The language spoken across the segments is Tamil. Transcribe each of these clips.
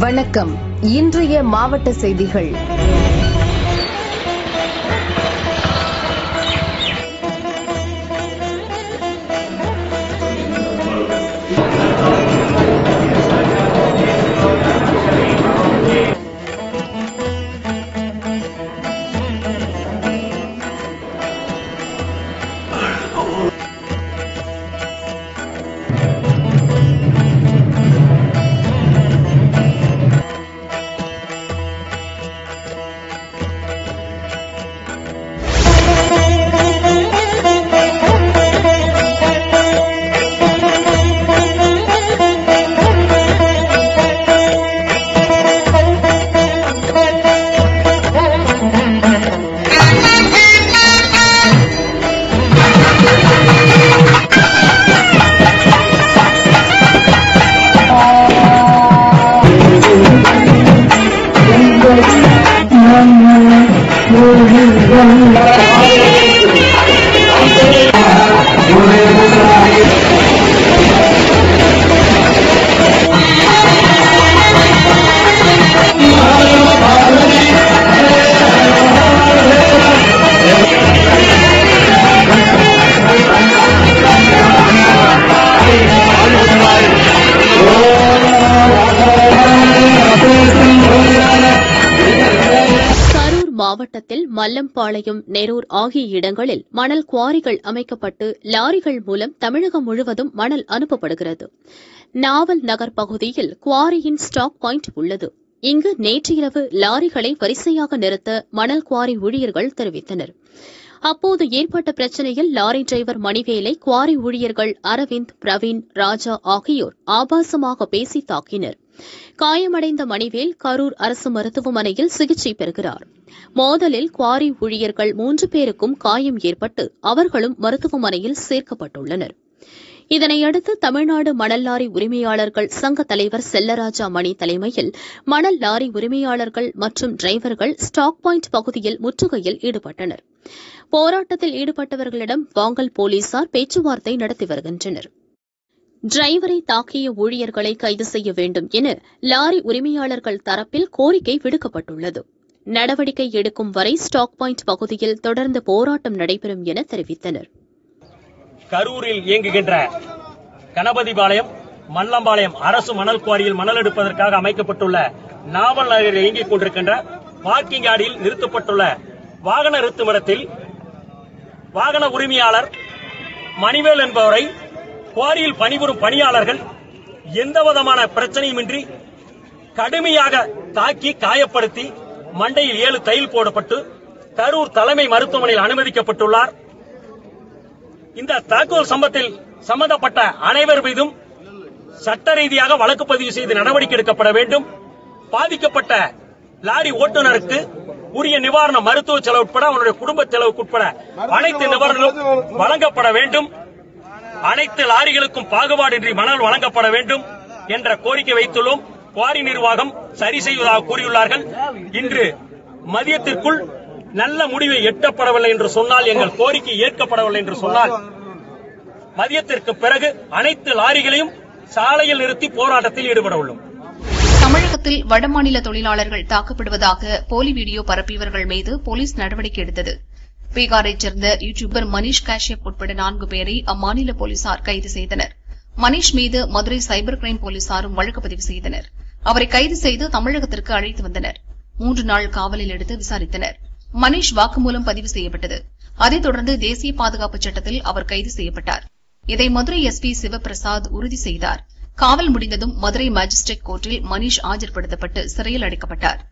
வணக்கம் இன்றைய மாவட்ட செய்திகள் கரூர் மாவட்டத்தில் மல்லம்பாளையம் நெரூர் ஆகிய இடங்களில் மணல் குவாரிகள் அமைக்கப்பட்டு லாரிகள் மூலம் தமிழகம் முழுவதும் மணல் அனுப்பப்படுகிறது நாவல் நகர் பகுதியில் குவாரியின் ஸ்டாக் பாயிண்ட் உள்ளது இங்கு நேற்று இரவு லாரிகளை வரிசையாக நிறுத்த மணல் குவாரி ஊழியர்கள் தெரிவித்தனர் அப்போது ஏற்பட்ட பிரச்சனையில் லாரி டிரைவர் மணிவேலை குவாரி ஊழியர்கள் அரவிந்த் பிரவீன் ராஜா ஆகியோர் ஆபாசமாக பேசி தாக்கினர் காயமடைந்த மணிவேல் கரூர் அரசு மருத்துவமனையில் சிகிச்சை பெறுகிறார் மோதலில் குவாரி ஊழியர்கள் மூன்று பேருக்கும் காயம் ஏற்பட்டு அவர்களும் மருத்துவமனையில் சேர்க்கப்பட்டுள்ளனர் இதனையடுத்து தமிழ்நாடு மணல் லாரி உரிமையாளர்கள் சங்க தலைவர் செல்லராஜா மணி தலைமையில் மணல் லாரி உரிமையாளர்கள் மற்றும் டிரைவர்கள் ஸ்டாக் பாயிண்ட் பகுதியில் முற்றுகையில் ஈடுபட்டனர் போராட்டத்தில் ஈடுபட்டவர்களிடம் வாங்கல் போலீசார் பேச்சுவார்த்தை நடத்தி வருகின்றனர் டிரைவரை தாக்கிய ஊழியர்களை கைது செய்ய வேண்டும் என லாரி உரிமையாளர்கள் தரப்பில் கோரிக்கை விடுக்கப்பட்டுள்ளது நடவடிக்கை எடுக்கும் வரை ஸ்டாக் பாயிண்ட் பகுதியில் தொடர்ந்து போராட்டம் நடைபெறும் என தெரிவித்தனர் கரூரில் இயங்குகின்ற கணபதிபாளையம் மல்லம்பாளையம் அரசு மணல் குவாரியில் மணல் எடுப்பதற்காக அமைக்கப்பட்டுள்ள நாவல் நகரில் இயங்கிக் கொண்டிருக்கின்ற பார்க்கிங் யார்டில் நிறுத்தப்பட்டுள்ள வாகன நிறுத்துமிடத்தில் வாகன உரிமையாளர் மணிவேல் என்பவரை குவாரியில் பணிபுரியும் பணியாளர்கள் எந்தவிதமான பிரச்சனையுமின்றி கடுமையாக தாக்கி காயப்படுத்தி மண்டையில் ஏழு தையல் போடப்பட்டு கரூர் தலைமை மருத்துவமனையில் அனுமதிக்கப்பட்டுள்ளார் இந்த தாக்குதல் சம்பவத்தில் சம்பந்தப்பட்ட அனைவர் மீதும் சட்ட ரீதியாக வழக்கு பதிவு செய்து நடவடிக்கை எடுக்கப்பட வேண்டும் பாதிக்கப்பட்ட லாரி ஓட்டுநருக்கு உரிய நிவாரண மருத்துவ செலவு உட்பட அவருடைய குடும்ப செலவுக்கு உட்பட அனைத்து நிவாரணங்களும் வழங்கப்பட வேண்டும் அனைத்து லாரிகளுக்கும் பாகுபாடின்றி மணல் வழங்கப்பட வேண்டும் என்ற கோரிக்கை வைத்துள்ளோம் குவாரி நிர்வாகம் சரி செய்வதாக கூறியுள்ளார்கள் இன்று மதியத்திற்குள் நல்ல முடிவை எட்டப்படவில்லை என்று சொன்னால் எங்கள் கோரிக்கை ஏற்கப்படவில்லை என்று சொன்னால் மதியத்திற்கு பிறகு அனைத்து லாரிகளையும் சாலையில் நிறுத்தி போராட்டத்தில் ஈடுபட உள்ளோம் தமிழகத்தில் வடமாநில தொழிலாளர்கள் தாக்கப்படுவதாக போலி வீடியோ பரப்பியவர்கள் மீது போலீஸ் நடவடிக்கை எடுத்தது பீகாரைச் சேர்ந்த யூ டியூபர் மணிஷ் காஷ்யப் உட்பட நான்கு பேரை அம்மாநில போலீசார் கைது செய்தனர் மணிஷ் மீது மதுரை சைபர் கிரைம் போலீசாரும் வழக்கு பதிவு செய்தனர் அவரை கைது செய்து தமிழகத்திற்கு அழைத்து வந்தனர் மூன்று நாள் காவலில் எடுத்து விசாரித்தனர் மணிஷ் வாக்குமூலம் பதிவு செய்யப்பட்டது அதைத் தொடர்ந்து தேசிய பாதுகாப்பு சட்டத்தில் அவர் கைது செய்யப்பட்டார் இதை மதுரை எஸ்பி சிவபிரசாத் உறுதி செய்தார் காவல் முடிந்ததும் மதுரை மாஜிஸ்ட்ரேட் கோர்ட்டில் மணிஷ் ஆஜர்படுத்தப்பட்டு சிறையில் அடைக்கப்பட்டார்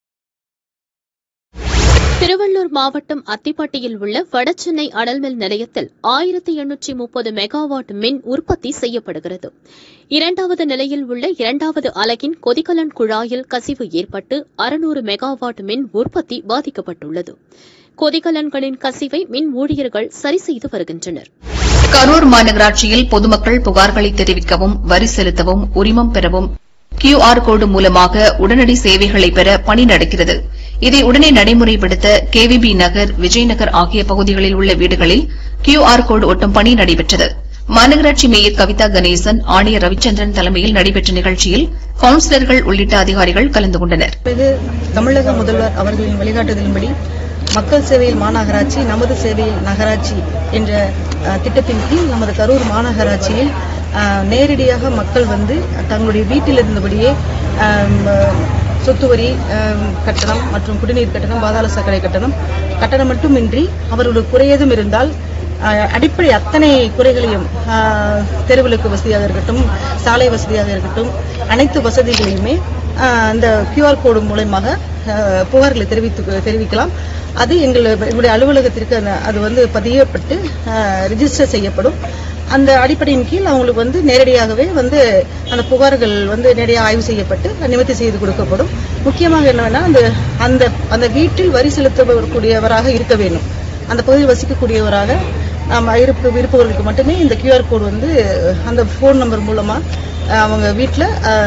திருவள்ளூர் மாவட்டம் அத்திப்பட்டியில் உள்ள வடசென்னை அனல்மில் நிலையத்தில் ஆயிரத்தி எண்ணூற்றி முப்பது மெகாவாட் மின் உற்பத்தி செய்யப்படுகிறது இரண்டாவது நிலையில் உள்ள இரண்டாவது அலகின் கொதிகலன் குழாயில் கசிவு ஏற்பட்டு அறுநூறு மெகாவாட் மின் உற்பத்தி பாதிக்கப்பட்டுள்ளது கொதிகலன்களின் கசிவை மின் ஊழியர்கள் சரி செய்து வருகின்றனர் கரூர் மாநகராட்சியில் பொதுமக்கள் புகார்களை தெரிவிக்கவும் வரி செலுத்தவும் உரிமம் பெறவும் கியூஆர் கோடு மூலமாக உடனடி சேவைகளை பெற பணி நடக்கிறது இதை உடனே நடைமுறைப்படுத்த கேவிபி நகர் விஜயநகர் ஆகிய பகுதிகளில் உள்ள வீடுகளில் கியூஆர் கோடு ஒட்டும் பணி நடைபெற்றது மாநகராட்சி மேயர் கவிதா கணேசன் ஆணையர் ரவிச்சந்திரன் தலைமையில் நடைபெற்ற நிகழ்ச்சியில் கவுன்சிலர்கள் உள்ளிட்ட அதிகாரிகள் கலந்து கொண்டனர் பிறகு தமிழக முதல்வர் அவர்களின் வழிகாட்டுதலின்படி மக்கள் சேவையில் மாநகராட்சி நமது சேவையில் நகராட்சி என்ற அஹ், திட்டத்தின் கீழ் நமது கரூர் மாநகராட்சியில் அஹ், நேரடியாக மக்கள் வந்து தங்களுடைய வீட்டில் இருந்தபடியே அஹ், சொத்து வரி அஹ், கட்டணம் மற்றும் குடிநீர் கட்டணம் பாதாள சாக்கடை கட்டணம் கட்டணம் மட்டுமின்றி அவர்களுடைய குறையதும் இருந்தால் அஹ், அடிப்படை அத்தனை குறைகளையும் அஹ், தெருவிளக்கு வசதியாக இருக்கட்டும் சாலை வசதியாக இருக்கட்டும் அனைத்து வசதிகளையுமே அஹ், அந்த கியூஆர் கோடு மூலயமாக அஹ், புகார்களை தெரிவித்து தெரிவிக்கலாம் அது எங்கள் எங்களுடைய அலுவலகத்திற்கு அந்த- அது வந்து பதியப்பட்டு ரிஜிஸ்டர் செய்யப்படும் அந்த அடிப்படையின் கீழ் அவங்களுக்கு வந்து நேரடியாகவே வந்து அந்த புகார்கள் வந்து நேரடியாக ஆய்வு செய்யப்பட்டு நிவர்த்தி செய்து கொடுக்கப்படும் முக்கியமாக என்னவென்னா அந்த அந்த அந்த வீட்டில் வரி செலுத்தக்கூடியவராக இருக்க வேண்டும் அந்த பகுதியில் வசிக்கக்கூடியவராக நாம் இருப்பு இருப்பவர்களுக்கு மட்டுமே இந்த கியூஆர் கோடு வந்து அந்த ஃபோன் நம்பர் மூலமா அஹ், அவங்க வீட்டில்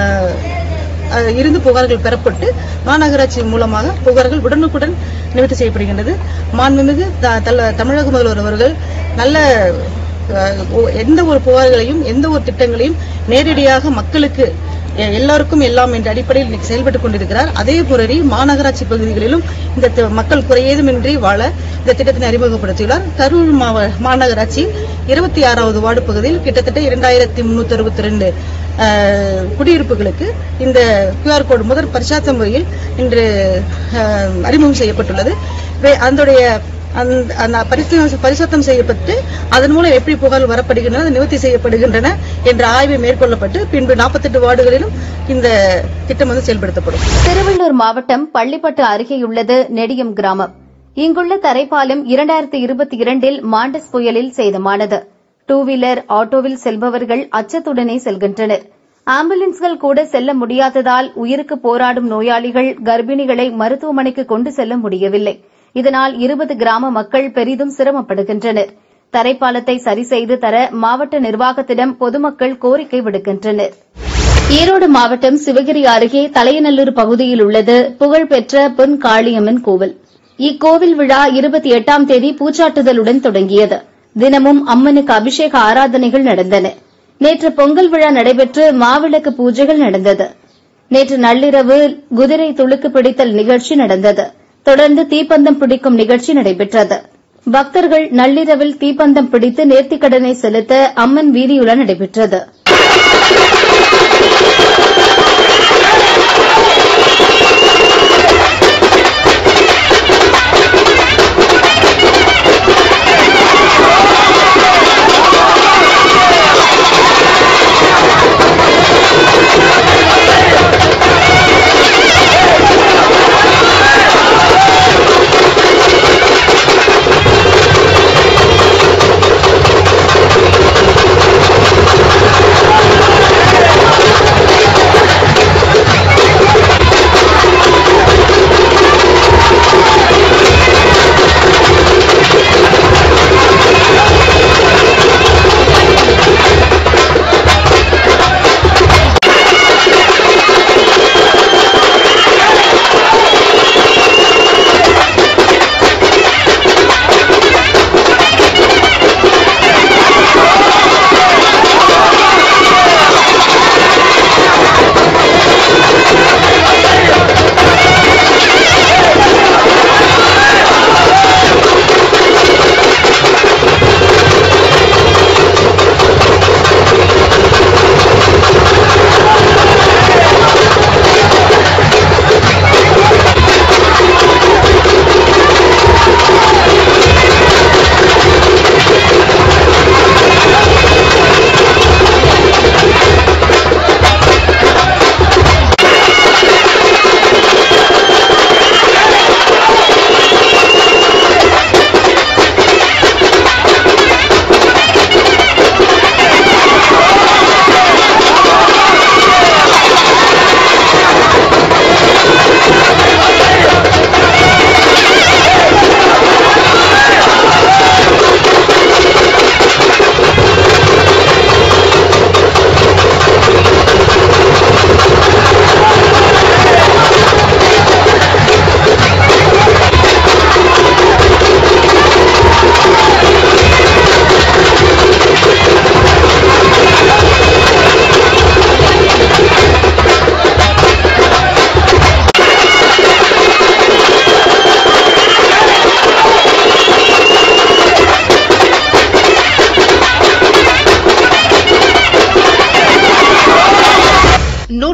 இருந்து புகார்கள் பெறப்பட்டு மாநகராட்சி மூலமாக புகார்கள் உடனுக்குடன் நிவர்த்தி செய்யப்படுகின்றது மாண்புமிகு த- தல- தமிழக முதல்வர் அவர்கள் நல்ல அஹ், ஒ- எந்த ஒரு புகார்களையும் எந்த ஒரு திட்டங்களையும் நேரடியாக மக்களுக்கு எ- எல்லாருக்கும் எல்லாம் என்ற அடிப்படையில் இன்னைக்கு செயல்பட்டுக் கொண்டிருக்கிறார் அதே போலவே மாநகராட்சி பகுதிகளிலும் இந்த தி- மக்கள் குறையேதுமின்றி வாழ இந்த திட்டத்தினை அறிமுகப்படுத்தியுள்ளார் கரூர் மாவ- மாநகராட்சி இருபத்தி ஆறாவது வார்டு பகுதியில் கிட்டத்தட்ட இரண்டாயிரத்தி முன்னூத்தி அறுபத்தி ரெண்டு குடியிருப்புகளுக்கு இந்த கியூஆர் கோடு முதல் பரிசாத்த முறையில் இன்று அஹ், அறிமுகம் செய்யப்பட்டுள்ளது வே- அதனுடைய அந்த- அந்த பரிசு- பரிசுத்தம் செய்யப்பட்டு அதன் மூலம் எப்படி புகார் வரப்படுகின்றன நிவர்த்தி செய்யப்படுகின்றன என்ற ஆய்வு மேற்கொள்ளப்பட்டு பின்பு 48 வார்டுகளிலும் இந்த திட்டம் வந்து செயல்படுத்தப்படும் திருவள்ளூர் மாவட்டம் பள்ளிப்பட்டு அருகேயுள்ளது நெடியம் கிராமம் இங்குள்ள தரைப்பாலம் இரண்டாயிரத்தி இருபத்தி இரண்டில் மாண்டஸ் புயலில் சேதமானது டூ வீலர் ஆட்டோவில் செல்பவர்கள் அச்சத்துடனே செல்கின்றனர் ஆம்புலன்ஸ்கள் கூட செல்ல முடியாததால் உயிருக்கு போராடும் நோயாளிகள் கர்ப்பிணிகளை மருத்துவமனைக்கு கொண்டு செல்ல முடியவில்லை இதனால் இருபது கிராம மக்கள் பெரிதும் சிரமப்படுகின்றனர் தரைப்பாலத்தை சரி செய்து தர மாவட்ட நிர்வாகத்திடம் பொதுமக்கள் கோரிக்கை விடுக்கின்றனர் ஈரோடு மாவட்டம் சிவகிரி அருகே தலையநல்லூர் பகுதியில் உள்ளது புகழ்பெற்ற பொன் காளியம்மன் கோவில் இக்கோவில் விழா இருபத்தி எட்டாம் தேதி பூச்சாட்டுதலுடன் தொடங்கியது தினமும் அம்மனுக்கு அபிஷேக ஆராதனைகள் நடந்தன நேற்று பொங்கல் விழா நடைபெற்று மாவிளக்கு பூஜைகள் நடந்தது நேற்று நள்ளிரவு குதிரை துளுக்கு பிடித்தல் நிகழ்ச்சி நடந்தது தொடர்ந்து தீப்பந்தம் பிடிக்கும் நிகழ்ச்சி நடைபெற்றது பக்தர்கள் நள்ளிரவில் தீப்பந்தம் பிடித்து நேர்த்திக்கடனை செலுத்த அம்மன் வீதியுலா நடைபெற்றது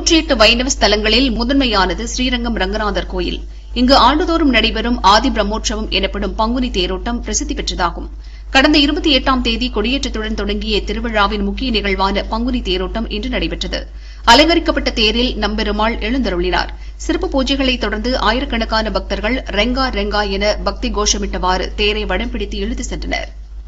நூற்றி எட்டு வைணவ ஸ்தலங்களில் முதன்மையானது ஸ்ரீரங்கம் ரங்கநாதர் கோயில் இங்கு ஆண்டுதோறும் நடைபெறும் ஆதி பிரம்மோற்சவம் எனப்படும் பங்குனி தேரோட்டம் பிரசித்தி பெற்றதாகும் கடந்த இருபத்தி எட்டாம் தேதி கொடியேற்றத்துடன் தொடங்கிய திருவிழாவின் முக்கிய நிகழ்வான பங்குனி தேரோட்டம் இன்று நடைபெற்றது அலங்கரிக்கப்பட்ட தேரில் நம்பெருமாள் எழுந்தருளினார் சிறப்பு பூஜைகளைத் தொடர்ந்து ஆயிரக்கணக்கான பக்தர்கள் ரெங்கா ரெங்கா என பக்தி கோஷமிட்டவாறு தேரை வடம் பிடித்து இழுத்து சென்றனா்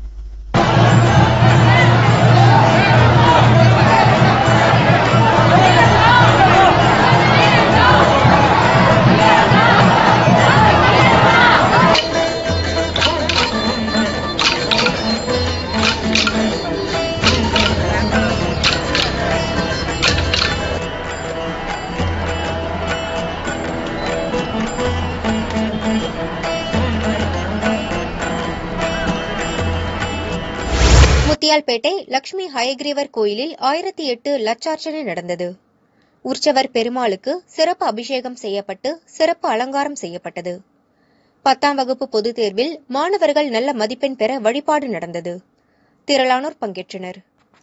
முத்தியால்பேட்டை லட்சுமி ஹயக்ரீவர் கோயிலில் ஆயிரத்தி எட்டு லட்சார்ச்சனை நடந்தது உற்சவர் பெருமாளுக்கு சிறப்பு அபிஷேகம் செய்யப்பட்டு சிறப்பு அலங்காரம் செய்யப்பட்டது பத்தாம் வகுப்பு பொதுத் தேர்வில் மாணவர்கள் நல்ல மதிப்பெண் பெற வழிபாடு நடந்தது திரளானோர் பங்கேற்றனர்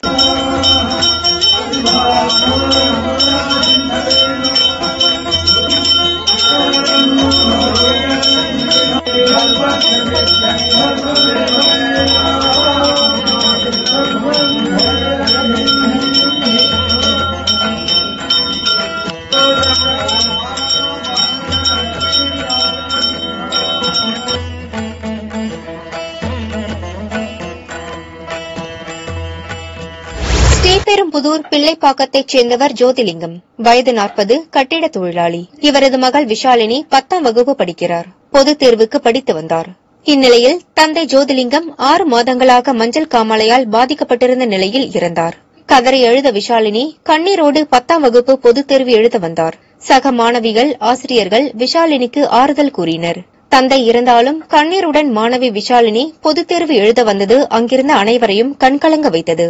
ஸ்ரீபெரும்புதூர் பிள்ளைப்பாக்கத்தைச் சேர்ந்தவர் ஜோதிலிங்கம் வயது நாற்பது கட்டிட தொழிலாளி இவரது மகள் விஷாலினி பத்தாம் வகுப்பு படிக்கிறார் பொதுத் தேர்வுக்கு படித்து வந்தார் இந்நிலையில் தந்தை ஜோதிலிங்கம் ஆறு மாதங்களாக மஞ்சள் காமாலையால் பாதிக்கப்பட்டிருந்த நிலையில் இறந்தார் கதறி எழுத விஷாலினி கண்ணீரோடு பத்தாம் வகுப்பு பொதுத் தேர்வு எழுத வந்தார் சக மாணவிகள் ஆசிரியர்கள் விஷாலினிக்கு ஆறுதல் கூறினர் தந்தை இருந்தாலும் கண்ணீருடன் மாணவி விஷாலினி பொதுத் தேர்வு எழுத வந்தது அங்கிருந்த அனைவரையும் கண்கலங்க வைத்தது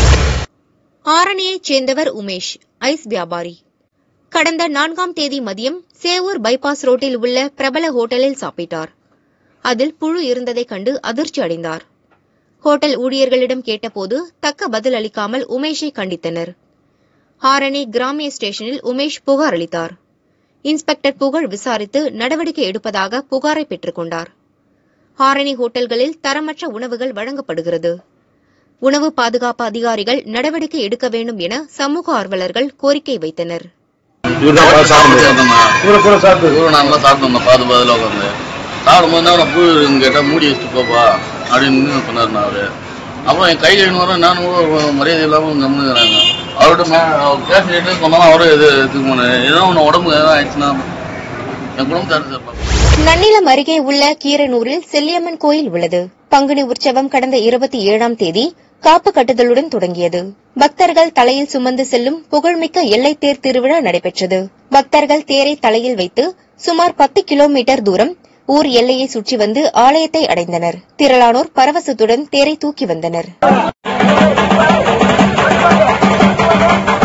ஆரணியைச் சேர்ந்தவர் உமேஷ் ஐஸ் வியாபாரி கடந்த நான்காம் தேதி மதியம் சேவூர் பைபாஸ் ரோட்டில் உள்ள பிரபல ஹோட்டலில் சாப்பிட்டார் அதில் புழு இருந்ததைக் கண்டு அதிர்ச்சி அடைந்தார் ஹோட்டல் ஊழியர்களிடம் கேட்டபோது தக்க பதில் அளிக்காமல் உமேஷை கண்டித்தனர் ஆரணி கிராமிய ஸ்டேஷனில் உமேஷ் புகார் அளித்தார் இன்ஸ்பெக்டர் புகழ் விசாரித்து நடவடிக்கை எடுப்பதாக புகாரை பெற்றுக் கொண்டார் ஆரணி ஹோட்டல்களில் தரமற்ற உணவுகள் வழங்கப்படுகிறது உணவு பாதுகாப்பு அதிகாரிகள் நடவடிக்கை எடுக்க வேண்டும் என சமூக ஆர்வலர்கள் கோரிக்கை வைத்தனர் இவர்தான் சாப்பிட்டு இவரை கூட சாப்பிட்டு இவரை நல்லா சாப்பிட்டு பாது பதில் உட்காந்து சாப்பிடும்போது என்ன அவனை புழு இருக்குன்னு கேட்டால் மூடி வச்சுட்டு போப்பா அப்படின்னு சொன்னார் நான் அவரு அப்புறம் என் கை கழுவின வர நானும் கூட ஒரு மரியாதை இல்லாமல் கம்முங்கிறாங்க அவர்கிட்ட மே அவர் பேசிட்டு சொன்னாலும் அவரும் எது எடுத்துக்க மாட்டேன் ஏதோ ஒன்று உடம்பு எதாவது ஆயிடுச்சுன்னா என் குடும்பத்தாரு இருப்பாங்க நன்னிலம் அருகே உள்ள கீரனூரில் செல்லியம்மன் கோயில் உள்ளது பங்குனி உற்சவம் கடந்த இருபத்தி ஏழாம் தேதி காப்பு கட்டுதலுடன் தொடங்கியது பக்தர்கள் தலையில் சுமந்து செல்லும் புகழ்மிக்க எல்லை தேர் திருவிழா நடைபெற்றது பக்தர்கள் தேரை தலையில் வைத்து சுமார் பத்து கிலோமீட்டர் தூரம் ஊர் எல்லையை சுற்றி வந்து ஆலயத்தை அடைந்தனர் திரளானோர் பரவசத்துடன் தேரை தூக்கி வந்தனர்